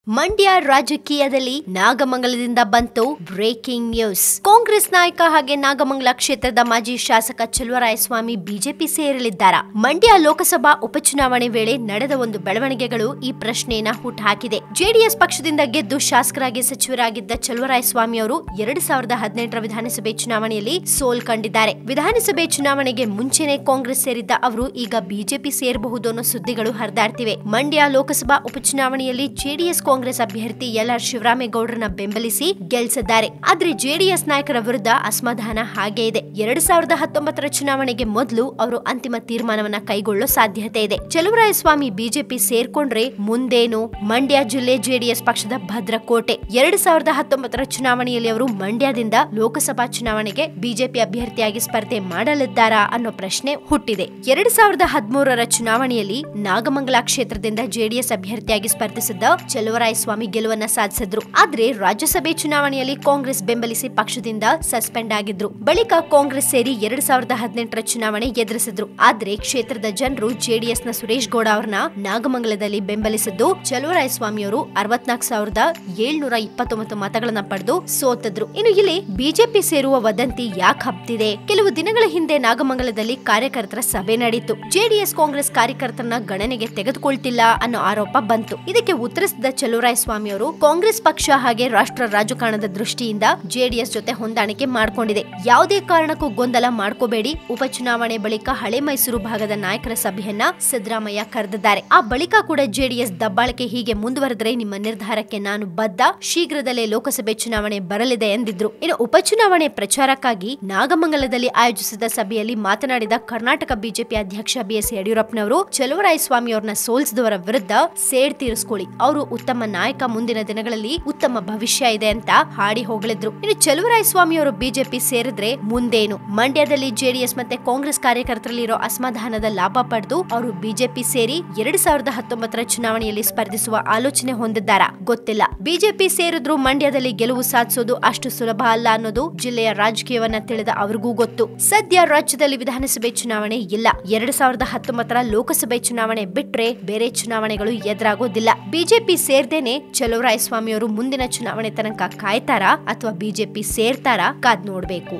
ಮಂಡ್ಯ ರಾಜಕೀಯದಲ್ಲಿ ನಾಗಮಂಗಲದಿಂದ ಬಂತು breaking news Congress ನಾಯಕ ಹಾಗೆ ನಾಗಮಂಗಲ ಕ್ಷೇತ್ರದ ಮಾಜಿ ಶಾಸಕ ಚಲುವರಾಯಸ್ವಾಮಿ ಬಿಜೆಪಿ ಸೇರಲಿದ್ದಾರಾ ಮಂಡ್ಯ ಲೋಕಸಭಾ ಉಪಚುನಾವಣೆ ವೇಳೆ ನಡೆದ ಒಂದು ಬೆಳವಣಿಗೆಗಳು ಈ ಪ್ರಶ್ನೆಯನ್ನ ಹುಟ್ಟುಹಾಕಿದೆ ಜೆಡಿಎಸ್ ಪಕ್ಷದಿಂದ ಗೆದ್ದು ಶಾಸಕರಾಗಿ ಸಚಿವರಾಗಿದ್ದ ಚಲುವರಾಯಸ್ವಾಮಿ ಅವರು ಎರಡ್ ಸಾವಿರದ ಹದಿನೆಂಟರ ವಿಧಾನಸಭೆ ಚುನಾವಣೆಯಲ್ಲಿ ಸೋಲ್ ಕಂಡಿದ್ದಾರೆ ವಿಧಾನಸಭೆ ಚುನಾವಣೆಗೆ ಮುಂಚೆನೆ ಕಾಂಗ್ರೆಸ್ ಸೇರಿದ್ದ ಅವರು ಈಗ ಬಿಜೆಪಿ ಸೇರಬಹುದು ಅನ್ನೋ ಸುದ್ದಿಗಳು ಹರಿದಾಡ್ತಿವೆ ಮಂಡ್ಯ ಲೋಕಸಭಾ ಉಪಚುನಾವಣೆಯಲ್ಲಿ ಜೆಡಿಎಸ್ ಕಾಂಗ್ರೆಸ್ ಅಭ್ಯರ್ಥಿ ಎಲ್ ಆರ್ ಶಿವರಾಮೇಗೌಡರನ್ನ ಬೆಂಬಲಿಸಿ ಗೆಲ್ಸಿದ್ದಾರೆ ಆದ್ರೆ ಜೆಡಿಎಸ್ ನಾಯಕರ ವಿರುದ್ಧ ಅಸಮಾಧಾನ ಹಾಗೆ ಇದೆ ಎರಡ್ ಸಾವಿರದ ಹತ್ತೊಂಬತ್ತರ ಚುನಾವಣೆಗೆ ಮೊದಲು ಅವರು ಅಂತಿಮ ತೀರ್ಮಾನವನ್ನ ಕೈಗೊಳ್ಳೋ ಸಾಧ್ಯತೆ ಇದೆ ಚಲುವರಾಯಸ್ವಾಮಿ ಬಿಜೆಪಿ ಸೇರ್ಕೊಂಡ್ರೆ ಮುಂದೇನು ಮಂಡ್ಯ ಜಿಲ್ಲೆ ಜೆಡಿಎಸ್ ಪಕ್ಷದ ಭದ್ರಕೋಟೆ ಎರಡ್ ಸಾವಿರದ ಹತ್ತೊಂಬತ್ತರ ಚುನಾವಣೆಯಲ್ಲಿ ಅವರು ಮಂಡ್ಯದಿಂದ ಲೋಕಸಭಾ ಚುನಾವಣೆಗೆ ಬಿಜೆಪಿ ಅಭ್ಯರ್ಥಿಯಾಗಿ ಸ್ಪರ್ಧೆ ಮಾಡಲಿದ್ದಾರಾ ಅನ್ನೋ ಪ್ರಶ್ನೆ ಹುಟ್ಟಿದೆ ಎರಡ್ ಸಾವಿರದ ಹದಿಮೂರರ ಚುನಾವಣೆಯಲ್ಲಿ ನಾಗಮಂಗಲ ಕ್ಷೇತ್ರದಿಂದ ಜೆಡಿಎಸ್ ಅಭ್ಯರ್ಥಿಯಾಗಿ ಸ್ಪರ್ಧಿಸಿದ್ದ ಚಲುವರಾಯಸ್ವಾಮಿ ಗೆಲುವನ್ನ ಸಾಧಿಸಿದ್ರು ಆದ್ರೆ ರಾಜ್ಯಸಭೆ ಚುನಾವಣೆಯಲ್ಲಿ ಕಾಂಗ್ರೆಸ್ ಬೆಂಬಲಿಸಿ ಪಕ್ಷದಿಂದ ಸಸ್ಪೆಂಡ್ ಆಗಿದ್ರು ಬಳಿಕ ಕಾಂಗ್ರೆಸ್ ಸೇರಿ ಎರಡ್ ಸಾವಿರದ ಹದಿನೆಂಟರ ಚುನಾವಣೆ ಎದುರಿಸಿದ್ರು ಆದ್ರೆ ಕ್ಷೇತ್ರದ ಜನರು ಜೆಡಿಎಸ್ ನ ಸುರೇಶ್ ಗೌಡ ಅವರನ್ನ ನಾಗಮಂಗಲದಲ್ಲಿ ಬೆಂಬಲಿಸಿದ್ದು ಚಲುವರಾಯಸ್ವಾಮಿ ಅವರು ಅರವತ್ನಾಲ್ಕು ಸಾವಿರದ ಏಳ್ನೂರ ಇಪ್ಪತ್ತೊಂಬತ್ತು ಮತಗಳನ್ನ ಪಡೆದು ಸೋತಿದ್ರು ಇನ್ನು ಇಲ್ಲಿ ಬಿಜೆಪಿ ಸೇರುವ ವದಂತಿ ಯಾಕೆ ಹಬ್ತಿದೆ ಕೆಲವು ದಿನಗಳ ಹಿಂದೆ ನಾಗಮಂಗಲದಲ್ಲಿ ಕಾರ್ಯಕರ್ತರ ಸಭೆ ನಡೆಯಿತು ಜೆಡಿಎಸ್ ಕಾಂಗ್ರೆಸ್ ಕಾರ್ಯಕರ್ತರನ್ನ ಗಣನೆಗೆ ತೆಗೆದುಕೊಳ್ತಿಲ್ಲ ಅನ್ನೋ ಆರೋಪ ಬಂತು ಇದಕ್ಕೆ ಉತ್ತರಿಸಿದ ಚಲುವರಾಯಸ್ವಾಮಿ ಅವರು ಕಾಂಗ್ರೆಸ್ ಪಕ್ಷ ಹಾಗೆ ರಾಷ್ಟ್ರ ರಾಜಕಾರಣದ ದೃಷ್ಟಿಯಿಂದ ಜೆಡಿಎಸ್ ಜೊತೆ ಹೊಂದಾಣಿಕೆ ಮಾಡಿಕೊಂಡಿದೆ ಯಾವುದೇ ಕಾರಣಕ್ಕೂ ಗೊಂದಲ ಮಾಡ್ಕೋಬೇಡಿ ಉಪಚುನಾವಣೆ ಬಳಿಕ ಹಳೆ ಮೈಸೂರು ಭಾಗದ ನಾಯಕರ ಸಭೆಯನ್ನ ಸಿದ್ದರಾಮಯ್ಯ ಕರೆದಿದ್ದಾರೆ ಆ ಬಳಿಕ ಕೂಡ ಜೆಡಿಎಸ್ ದಬ್ಬಾಳಿಕೆ ಹೀಗೆ ಮುಂದುವರೆದರೆ ನಿಮ್ಮ ನಿರ್ಧಾರಕ್ಕೆ ನಾನು ಬದ್ಧ ಶೀಘ್ರದಲ್ಲೇ ಲೋಕಸಭೆ ಚುನಾವಣೆ ಬರಲಿದೆ ಎಂದಿದ್ರು ಇನ್ನು ಉಪಚುನಾವಣೆ ಪ್ರಚಾರಕ್ಕಾಗಿ ನಾಗಮಂಗಲದಲ್ಲಿ ಆಯೋಜಿಸಿದ ಸಭೆಯಲ್ಲಿ ಮಾತನಾಡಿದ ಕರ್ನಾಟಕ ಬಿಜೆಪಿ ಅಧ್ಯಕ್ಷ ಬಿಎಸ್ ಯಡಿಯೂರಪ್ಪನವರು ಚಲುವರಾಯಸ್ವಾಮಿ ಅವರನ್ನ ಸೋಲಿಸಿದವರ ವಿರುದ್ಧ ಸೇಡ್ ತೀರಿಸ್ಕೊಳ್ಳಿ ಅವರು ಉತ್ತಮ ನಾಯಕ ಮುಂದಿನ ದಿನಗಳಲ್ಲಿ ಉತ್ತಮ ಭವಿಷ್ಯ ಇದೆ ಅಂತ ಹಾಡಿ ಹೋಗಳಿದ್ರು ಇನ್ನು ಚಲುವರಾಯಸ್ವಾಮಿ ಅವರು ಬಿಜೆಪಿ ಸೇರಿದ್ರೆ ಮುಂದೇನು ಮಂಡ್ಯದಲ್ಲಿ ಜೆಡಿಎಸ್ ಮತ್ತೆ ಕಾಂಗ್ರೆಸ್ ಕಾರ್ಯಕರ್ತರಲ್ಲಿರೋ ಅಸಮಾಧಾನದ ಲಾಭ ಪಡೆದು ಅವರು ಬಿಜೆಪಿ ಸೇರಿ ಎರಡ್ ಸಾವಿರದ ಹತ್ತೊಂಬತ್ತರ ಚುನಾವಣೆಯಲ್ಲಿ ಸ್ಪರ್ಧಿಸುವ ಆಲೋಚನೆ ಹೊಂದಿದ್ದಾರಾ ಗೊತ್ತಿಲ್ಲ ಬಿಜೆಪಿ ಸೇರಿದ್ರು ಮಂಡ್ಯದಲ್ಲಿ ಗೆಲುವು ಸಾಧಿಸೋದು ಅಷ್ಟು ಸುಲಭ ಅಲ್ಲ ಅನ್ನೋದು ಜಿಲ್ಲೆಯ ರಾಜಕೀಯವನ್ನ ತಿಳಿದ ಅವ್ರಿಗೂ ಗೊತ್ತು ಸದ್ಯ ರಾಜ್ಯದಲ್ಲಿ ವಿಧಾನಸಭೆ ಚುನಾವಣೆ ಇಲ್ಲ ಎರಡ್ ಸಾವಿರದ ಹತ್ತೊಂಬತ್ತರ ಲೋಕಸಭೆ ಚುನಾವಣೆ ಬಿಟ್ರೆ ಬೇರೆ ಚುನಾವಣೆಗಳು ಎದುರಾಗೋದಿಲ್ಲ ಬಿಜೆಪಿ ಸೇರ್ದೇನೆ ಚಲುವರಾಯಸ್ವಾಮಿ ಅವರು ಮುಂದಿನ ಚುನಾವಣೆ ತನಕ ಕಾಯ್ತಾರಾ ಅಥವಾ ಬಿಜೆಪಿ ಸೇರ್ತಾರಾ ಕಾದ್ ನೋಡ್ಬೇಕು